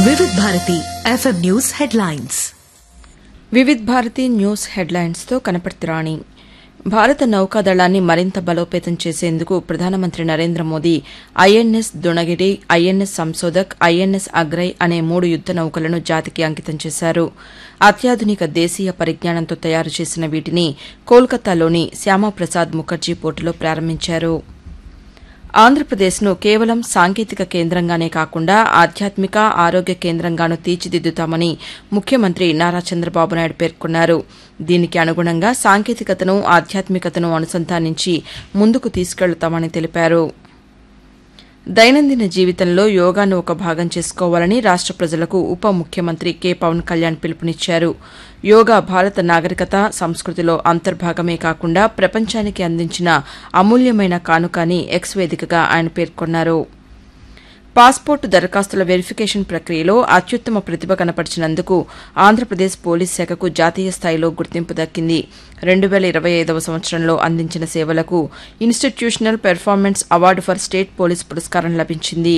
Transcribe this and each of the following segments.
వివిధ Bharati FM news headlines Vividh Bharati news హెడ్లైన్స్తో కనపడుతురాణి భారత నౌకాదళాన్ని మరింత బలోపేతం చేసేందుకు ప్రధానమంత్రి Narendra Modi INS Dunagiri INS Sanshodhak INS Agray అనే మూడు యుద్ద నౌకలను జాతికి అంకితం చేశారు అత్యాధునిక దేశీయ పరిజ్ఞానంతో తయారు చేసిన వీటిని కోల్కతాలోని శ్యామాప్రసాద్ ముఖర్జీ పోర్టులో ప్రారంభించారు ఆంధ్రప్రదేశ్ను కేవలం సాంకేతిక కేంద్రంగానే కాకుండా ఆధ్యాత్మిక ఆరోగ్య కేంద్రంగాను తీర్చిదిద్దుతామని ముఖ్యమంత్రి నారా చంద్రబాబు నాయుడు పేర్కొన్నారు దీనికి అనుగుణంగా సాంకేతికతను ఆధ్యాత్మికతను అనుసంధానించి ముందుకు తీసుకెళ్తామని తెలిపారు దైనందిన జీవితంలో యోగాను ఒక భాగం చేసుకోవాలని రాష్ట ప్రజలకు ఉప ముఖ్యమంత్రి కె పవన్ కళ్యాణ్ పిలుపునిచ్చారు యోగా భారత నాగరికత సంస్కృతిలో అంతర్భాగమే కాకుండా ప్రపంచానికి అందించిన అమూల్యమైన కానుక అని ఎక్స్ వేదికగా ఆయన పేర్కొన్నారు పాస్పోర్టు దరఖాస్తుల వెరిఫికేషన్ ప్రక్రియలో అత్యుత్తమ ప్రతిభ కనపరిచినందుకు ఆంధ్రప్రదేశ్ పోలీస్ శాఖకు జాతీయ స్థాయిలో గుర్తింపు దక్కింది రెండు వేల ఇరవై ఐదవ సంవత్సరంలో అందించిన సేవలకు institutional performance award for state police పురస్కారం లభించింది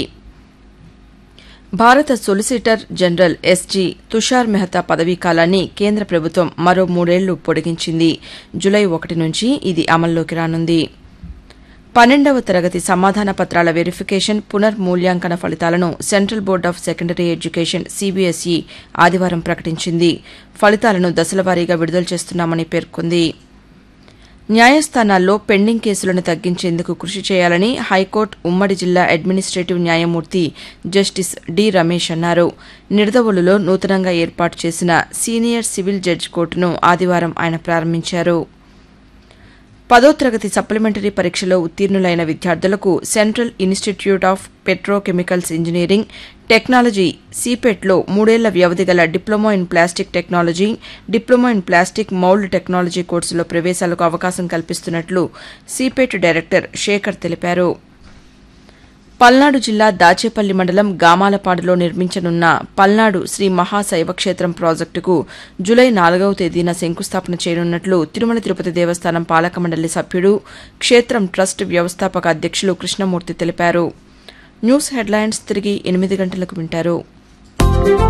భారత solicitor general SG Tushar Mehta పదవీకాలాన్ని కేంద్ర ప్రభుత్వం మరో మూడేళ్లు పొడిగించింది జులై ఒకటి నుంచి ఇది అమల్లోకి రానుంది పన్నెండవ తరగతి సమాధాన పత్రాల వెరిఫికేషన్ పునర్మూల్యాంకన ఫలితాలను central board of secondary education CBSE ఆదివారం ప్రకటించింది ఫలితాలను దశలవారీగా విడుదల చేస్తున్నామని పేర్కొంది న్యాయస్థానాల్లో పెండింగ్ కేసులను తగ్గించేందుకు కృషి చేయాలని హైకోర్టు ఉమ్మడి జిల్లా అడ్మినిస్టేటివ్ న్యాయమూర్తి జస్టిస్ డి రమేష్ అన్నారు నిడదవోలులో నూతనంగా ఏర్పాటు చేసిన సీనియర్ సివిల్ జడ్జి కోర్టును ఆదివారం ఆయన ప్రారంభించారు పదో తరగతి సప్లిమెంటరీ పరీక్షలో ఉత్తీర్ణులైన విద్యార్థులకు central institute of petrochemicals engineering technology సీపెట్లో మూడేళ్ల వ్యవధి గల diploma in plastic technology diploma in plastic mould technology కోర్సులో ప్రవేశాలకు అవకాశం కల్పిస్తున్నట్లు సీపెట్ డైరెక్టర్ శేఖర్ తెలిపారు పల్నాడు జిల్లా దాచేపల్లి మండలం గామాలపాడులో నిర్మించనున్న పల్నాడు శ్రీ మహాశైవక్షేత్రం ప్రాజెక్టుకు జులై నాలుగవ తేదీన శంకుస్థాపన చేయనున్నట్లు తిరుమల తిరుపతి దేవస్థానం పాలక మండలి సభ్యుడు క్షేత్రం ట్రస్ట్ వ్యవస్థాపక అధ్యక్షులు కృష్ణమూర్తి తెలిపారు న్యూస్ హెడ్లైన్స్ తిరిగి ఎనిమిది గంటలకు వింటారు